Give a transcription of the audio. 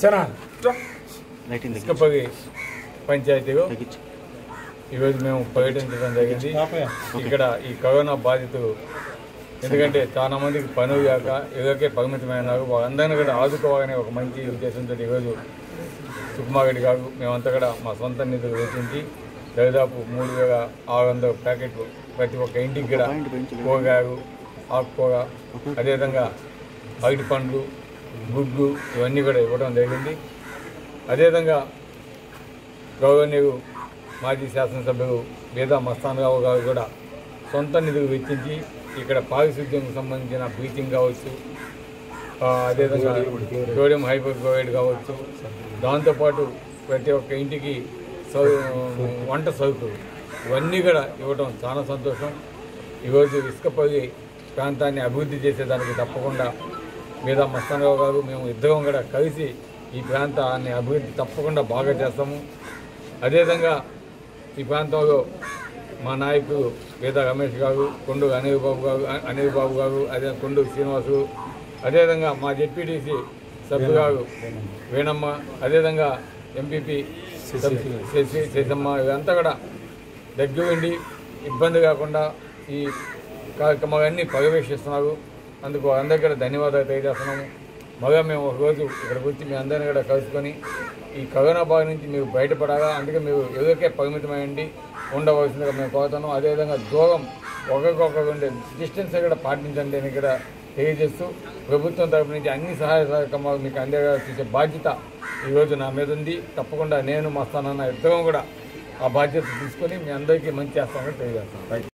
chana lighting ఇసుకపగి పంచాయతీలో తగ్గించు ఈరోజు మేము పర్యటించడం జరిగింది ఇక్కడ ఈ కరోనా బాధితులు ఎందుకంటే చాలా మందికి పనులు కాక ఇళ్ళకే పరిమితమైనారు వాళ్ళందరినీ కూడా ఆదుకోవాలనే ఒక మంచి ఉద్దేశంతో ఈరోజు సుకుమారెడ్డి గారు మేమంతా కూడా మా సొంత నిధులు వెచ్చించి దాదాపు మూడు వేల ఆరు వందల ప్యాకెట్లు ప్రతి ఒక్క ఇంటికి కూడా కూరగాయలు ఆకుకూర అదేవిధంగా అరటి పండ్లు గుడ్లు ఇవన్నీ కూడా ఇవ్వడం జరిగింది అదేవిధంగా గౌరవనీయులు మాజీ శాసనసభ్యులు బేదా మస్తానరావు గారు కూడా సొంత నిధులు వెచ్చించి ఇక్కడ పారిశుద్ధ్యం సంబంధించిన బ్లీచింగ్ కావచ్చు ఆ, అదేవిధంగా సోడియం హైపోక్లోరైడ్ కావచ్చు దాంతోపాటు ప్రతి ఒక్క ఇంటికి సౌ వంట సరుకులు ఇవన్నీ కూడా ఇవ్వడం చాలా సంతోషం ఈరోజు ఇసుకపల్లి ప్రాంతాన్ని అభివృద్ధి చేసేదానికి తప్పకుండా మీద మస్తానరావు గారు మేము ఇద్దరం కూడా కలిసి ఈ ప్రాంతాన్ని అభివృద్ధి తప్పకుండా బాగా చేస్తాము అదేవిధంగా ఈ ప్రాంతంలో మా నాయకులు వేద రమేష్ గారు కొండు అనిల్ బాబు గారు అనిల్ బాబు గారు అదే కొండు శ్రీనివాసు అదేవిధంగా మా జెడ్పీటీసీ సభ్యు గారు వేణమ్మ అదేవిధంగా ఎంపీపీ శశి శశమ్మ ఇదంతా కూడా దగ్గరుండి ఇబ్బంది కాకుండా ఈ కార్యక్రమాలన్నీ పర్యవేక్షిస్తున్నారు అందుకు అందరికీ కూడా ధన్యవాదాలు తెలియజేస్తున్నాము మగా మేము ఒక రోజు ఇక్కడికి వచ్చి మీ అందరినీ కూడా కలుసుకొని ఈ కరోనా బాధ నుంచి మీరు బయటపడాలా అందుకే మీరు ఎదురుకే పరిమితమైండి ఉండవలసిందిగా మేము కోరుతున్నాం అదేవిధంగా దూరం ఒకరికొకరు ఉండే డిస్టెన్స్ కూడా పాటించండి అని కూడా తెలియజేస్తూ ప్రభుత్వం తరపు నుంచి అన్ని సహాయ కార్యక్రమాలు మీకు అందేగా చూసే బాధ్యత ఈరోజు నా మీద ఉంది తప్పకుండా నేను మస్తానన్న ఇద్దరం కూడా ఆ బాధ్యత తీసుకొని మీ అందరికీ మంచి చేస్తామని తెలియజేస్తాను రైట్